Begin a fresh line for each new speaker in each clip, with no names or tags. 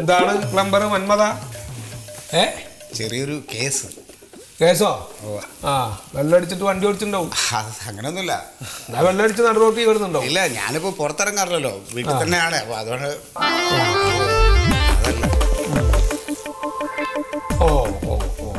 എന്താണ് പ്ലംബർ മന്മത ഏ
ചെറിയൊരു കേസ്
കേസോ
ഓ
ആ വെള്ളമടിച്ചിട്ട് വണ്ടി ഓടിച്ചിട്ടുണ്ടാവും
അത് അങ്ങനെയൊന്നുമില്ല
ഞാൻ വെള്ളമടിച്ച് നടുറോട്ടി കിടന്നുണ്ടോ
ഇല്ല ഞാനിപ്പോ പുറത്തിറങ്ങാറില്ലല്ലോ വീട്ടിൽ തന്നെയാണ് അപ്പൊ അതുകൊണ്ട് അതല്ല
ഓ ഓ ഓ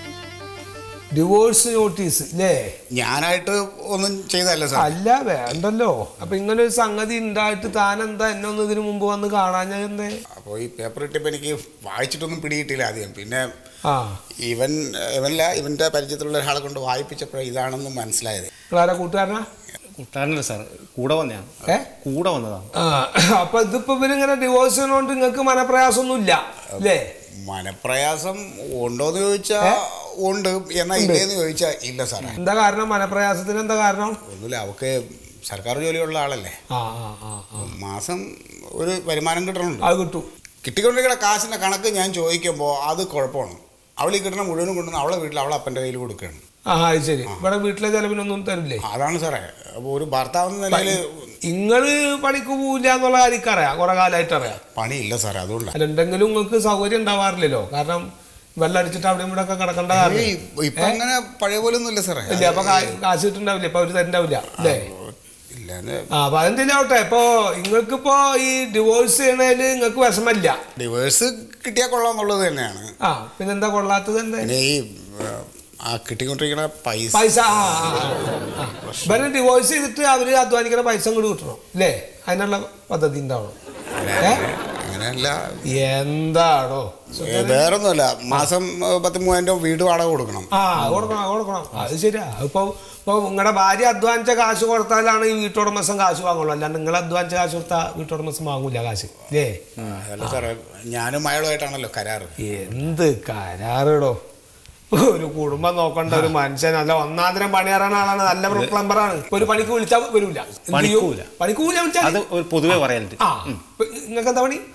ഡിവോഴ്സ് നോട്ടീസ് ഇല്ലേ
ഞാനായിട്ട് ഒന്നും ചെയ്തല്ല സാർ
അല്ല വേണ്ടല്ലോ അപ്പൊ ഇങ്ങനെ ഒരു സംഗതി ഉണ്ടായിട്ട് താൻ എന്താ എന്നെ ഒന്ന് ഇതിനു മുമ്പ് വന്ന് കാണാൻ ഞാൻ എന്തേ
അപ്പോൾ ഈ പേപ്പർ ഇട്ടപ്പോൾ എനിക്ക് വായിച്ചിട്ടൊന്നും പിടികിട്ടില്ല ആദ്യം പിന്നെ
ആ
ഇവൻ ഇവനല്ല ഇവന്റെ പരിചയത്തിലുള്ള ഒരാളെ കൊണ്ട് വായിപ്പിച്ചപ്പോഴേ ഇതാണെന്ന് മനസ്സിലായത്
നിങ്ങളാരാ കൂട്ടുകാരനാ
കൂട്ടാരനല്ല സാർ കൂടെ വന്നതാണ്
ഏ
കൂടെ വന്നതാണ്
ആ അപ്പൊ ഇതിപ്പോ ഇവരിങ്ങനെ ഡിവോഴ്സ് ചെയ്യുന്നോണ്ട് നിങ്ങൾക്ക് മനപ്രയാസമൊന്നും ഇല്ല അല്ലേ
മനപ്രയാസം ഉണ്ടോന്ന് ചോദിച്ചാ ഉണ്ട് എന്നാ ഇല്ലേന്ന് ചോദിച്ചാ ഇല്ല സാറേ
എന്താ കാരണം മനപ്രയാസത്തിന് എന്താ കാരണം
ഒന്നുമില്ല അവക്ക് സർക്കാർ ജോലിയുള്ള ആളല്ലേ
ആ ആ ആ ആ
മാസം ഒരു വരുമാനം കിട്ടണുണ്ട്
അത് കിട്ടും
കിട്ടിക്കൊണ്ടിരിക്കുന്ന കാശിന്റെ കണക്ക് ഞാൻ ചോദിക്കുമ്പോൾ അത് കുഴപ്പമാണ് അവൾ ഈ കിട്ടുന്ന മുഴുവനും കൊണ്ടുവന്ന് അവളെ വീട്ടിൽ അവളെ അപ്പൻ്റെ കയ്യിൽ കൊടുക്കുകയാണ്
ആ അത് ശരി ഇവിടെ വീട്ടിലെ ചെലവിനൊന്നും തരില്ലേ
അതാണ് സാറേ അപ്പോൾ ഒരു ഭർത്താവെന്ന നിലയിൽ
ഇങ്ങള് പണിക്ക് പോവില്ല എന്നുള്ള കാര്യം അറിയാം കുറെ കാലമായിട്ട് അറിയാം
പണിയില്ല സാറേ അതുകൊണ്ടാണ്
അല്ല ഉണ്ടെങ്കിലും നിങ്ങൾക്ക് സൗകര്യം ഉണ്ടാവാറില്ലല്ലോ കാരണം വെള്ളം അടിച്ചിട്ട് അവിടെ ഇവിടെ ഒക്കെ കിടക്കേണ്ട കാരണം
ഏയ്, ഇപ്പൊ അങ്ങനെ പഴയ പോലെ ഒന്നും ഇല്ല സാറേ
ഇല്ല അപ്പൊ കാ- കാശ് കിട്ടുണ്ടാവില്ല ഇപ്പൊ അവര് തരണ്ടാവില്ല അല്ലേ
ഇല്ല അത്
ആ അപ്പൊ അതെന്തെങ്കിലും ആവട്ടെ ഇപ്പൊ നിങ്ങൾക്കിപ്പോ ഈ ഡിവോഴ്സ് ചെയ്യണേല് നിങ്ങൾക്ക് വിഷമല്ല
ഡിവേഴ്സ് കിട്ടിയാൽ കൊള്ളാന്നുള്ളത് തന്നെയാണ്
ആ പിന്നെന്താ കൊള്ളാത്തത് എന്താ
പിന്നെ ഈ ഏഹ്, ആ കിട്ടിക്കൊണ്ടിരിക്കുന്ന പൈസ
പൈസ ആ ആ, ആ, ആ. ഇവരെ ഡിവോഴ്സ് ചെയ്തിട്ട് അവര് അധ്വാനിക്കുന്ന പൈസ കൂടി കിട്ടണം അല്ലേ അതിനുള്ള പദ്ധതി ഉണ്ടാവണം ഏ
അങ്ങനെയല്ല
എന്താണോ
ഏ, വേറൊന്നുമല്ല മാസം ഏഹ്, പത്ത് മൂവായിരം രൂപ വീട് വാടക കൊടുക്കണം
ആ അത് കൊടുക്കണം അത് കൊടുക്കണം അത് ശരിയാ ഇപ്പൊ ഇപ്പൊ നിങ്ങളുടെ ഭാര്യ അധ്വാനിച്ച കാശ് കൊടുത്താലാണ് ഈ വീട്ടുടമസ്ഥൻ കാശ് വാങ്ങുള്ളൂ അല്ലാണ്ട് നിങ്ങൾ അധ്വാനിച്ച കാശ് കൊടുത്താൽ വീട്ടുടമസ്ഥൻ വാങ്ങൂല കാശ് ഏ
അതല്ല സാറേ ഞാനും അയാളുമായിട്ടാണല്ലോ കരാറ്
എന്ത് കരാറിടോ ഒരു കുടുംബം നോക്കേണ്ട ഒരു മനുഷ്യൻ നല്ല ഒന്നാന്തരം പണിയാറാണ് ആളാണ് നല്ല പ്ലംബറാണ് ഒരു പണിക്ക് വിളിച്ചാൽ വരൂല എന്ത് ചെയ്യും?
പണിക്കൂല.
പണിക്ക് പോവില്ല വിളിച്ചാൽ
അത് ഒരു പൊതുവെ പറയാനുണ്ട്
ആ നിങ്ങൾക്ക് എന്താ പണി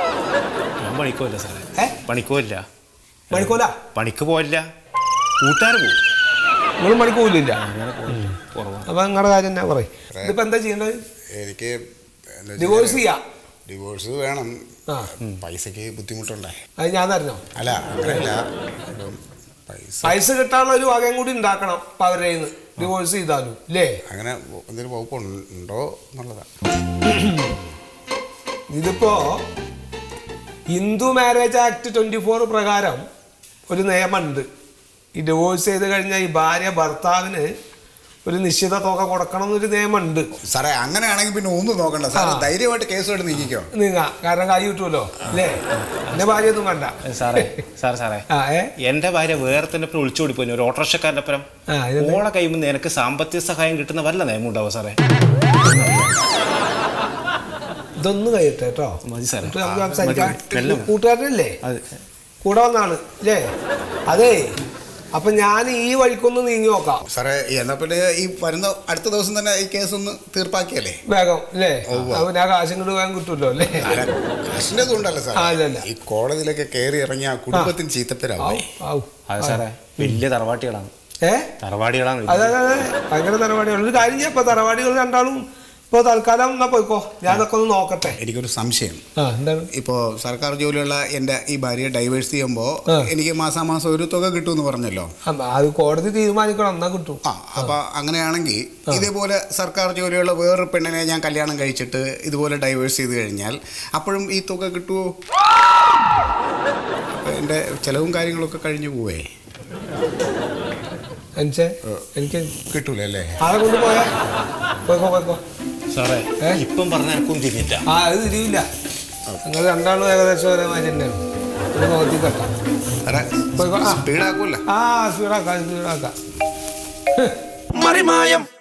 ഞാൻ പണിക്കോല്ല സാറേ
ഏ
പണിക്കോല്ല
മണിക്കൂല
പണിക്ക് പോയില്ല കൂട്ടുകാർ പോകും
നിങ്ങൾ പണിക്ക് പോവില്ല
അങ്ങനെ പോകും കുറവാണ്
അപ്പൊ നിങ്ങളുടെ കാര്യം എന്നാ പറയും ഇതിപ്പോ എന്താ ചെയ്യേണ്ടത്
എനിക്ക് എന്താ വെച്ചാ,
ഡിവോഴ്സ് ചെയ്യാം
ഡിവോഴ്സ് വേണം
ആ
പൈസക്ക് ബുദ്ധിമുട്ടുണ്ടേ
അത് ഞാൻ തരണോ
അല്ല അങ്ങനെയല്ല ഇപ്പം പൈസ
പൈസ കിട്ടാനുള്ള ഒരു വകയും കൂടി ഉണ്ടാക്കണം അപ്പൊ അവരുടെ കയ്യിന്ന് ഡിവോഴ്സ് ചെയ്താലും അല്ലേ
അങ്ങനെ എന്തെങ്കിലും വകുപ്പ് ഉണ്ടോ എന്നുള്ളതാണ്
ഇതിപ്പോ Hindu marriage act twenty four പ്രകാരം ഒരു നിയമമുണ്ട് ഈ ഡിവോഴ്സ് ചെയ്ത് കഴിഞ്ഞാൽ ഈ ഭാര്യ ഭർത്താവിന് ഒരു നിശ്ചിത തുക കൊടുക്കണം എന്നൊരു നിയമമുണ്ട്
സാറേ അങ്ങനെയാണെങ്കിൽ പിന്നെ ഒന്നും നോക്കണ്ട സാറേ ധൈര്യമായിട്ട് കേസുമായിട്ട് നീക്കിക്കോ
നീങ്ങ കാരണം കൈ കിട്ടുമല്ലോ അല്ലേ എന്റെ ഭാര്യ ഒന്നും വേണ്ട
സാറേ സാറേ സാറേ
ആ ഏ
എന്റെ ഭാര്യ വേറെ തന്നെ ഒപ്പം ഒളിച്ചോടി പോയി ഒരു ഓട്ടോറിക്ഷക്കാരൻ്റെ ഒപ്പം
ആ ഇതെന്താ?
ഓളെ കൈമുന്ന് നിനക്ക് സാമ്പത്തിക സഹായം കിട്ടുന്ന വല്ല നിയമം ഉണ്ടാവും സാറേ
ഇതൊന്നും കഴിയട്ടെ കേട്ടോ
മതി സാറേ
എന്നിട്ട് നമുക്ക് സംസാരിക്കാം
മതി, മെല്ലെ മതി.
കൂട്ടുകാരനല്ലേ
അത്
കൂടെ വന്നാണ് അല്ലേ അതെ അപ്പൊ ഞാൻ ഈ വഴിക്കൊന്ന് നീങ്ങി നോക്കാം
സാറേ എന്നാ പിന്നെ ഈ വരുന്ന അടുത്ത ദിവസം തന്നെ ഈ കേസ് ഒന്ന് തീർപ്പാക്കിയല്ലേ
വേഗം അല്ലേ
ഉവ്വ.
അപ്പൊ ഞാൻ കാശും കൂടി വേഗം കിട്ടുമല്ലോ അല്ലേ
അല്ല, കാശിന്റെ ഉണ്ടല്ലോ
ആ,
സാർ
ഇല്ല, ഇല്ല.
ഈ കോടതിയിലൊക്കെ കയറി ഇറങ്ങിയ ആ കുടുംബത്തിന് ചീത്തപ്പേരാവും
ആവും ആവും
അത് സാറേ വലിയ തറവാട്ടികളാണ്
ഏ
തറവാടികളാണ്
അതെ അതെ അതെ ഭയങ്കര തറവാടികൾ ഒരു കാര്യം ചെയ്യാം ഇപ്പൊ തറവാടികൾ രണ്ടാളും ഇപ്പൊ തൽക്കാലം എന്നാ പോയിക്കോ ഞാൻ അതൊക്കെ ഒന്ന് നോക്കട്ടെ
എനിക്കൊരു സംശയം
ആ എന്താണ്
ഇപ്പോൾ സർക്കാർ ജോലിയുള്ള എൻ്റെ ഈ ഭാര്യയെ ഡൈവേഴ്സ് ചെയ്യുമ്പോൾ
ആ.
എനിക്ക് മാസാമാസം ഒരു തുക കിട്ടുമെന്ന് പറഞ്ഞല്ലോ
ആ, അത് കോടതി തീരുമാനിക്കണം എന്നാ കിട്ടും
ആ അപ്പൊ അങ്ങനെയാണെങ്കിൽ ഇതേപോലെ സർക്കാർ ജോലിയുള്ള വേറൊരു പെണ്ണിനെ ഞാൻ കല്യാണം കഴിച്ചിട്ട് ഇതുപോലെ ഡൈവേഴ്സ് ചെയ്ത് കഴിഞ്ഞാൽ അപ്പോഴും ഈ തുക കിട്ടുമോ അപ്പൊ എൻ്റെ ചെലവും കാര്യങ്ങളൊക്കെ കഴിഞ്ഞു പോവേ
എനിച്ചേ എനിക്ക്
കിട്ടൂല അല്ലേ
ആളെ കൊണ്ട് പോയാ പോയിക്കോ പോയിക്കോ
സാറേ
ഏ?
ഇപ്പം പറഞ്ഞ എനിക്കും തിരിയില്ല
ആ അത് തിരിയില്ല നിങ്ങൾ രണ്ടാളും ഏകദേശം ഒരേ മാതിരി തന്നെയാണ് ഒരു നോക്കി കെട്ടാം
സാറേ
പോയിക്കോ ആ
സ്പീഡാക്കൂല
ആ സ്പീഡാക്കാം സ്പീഡാക്കാം
മറിമായം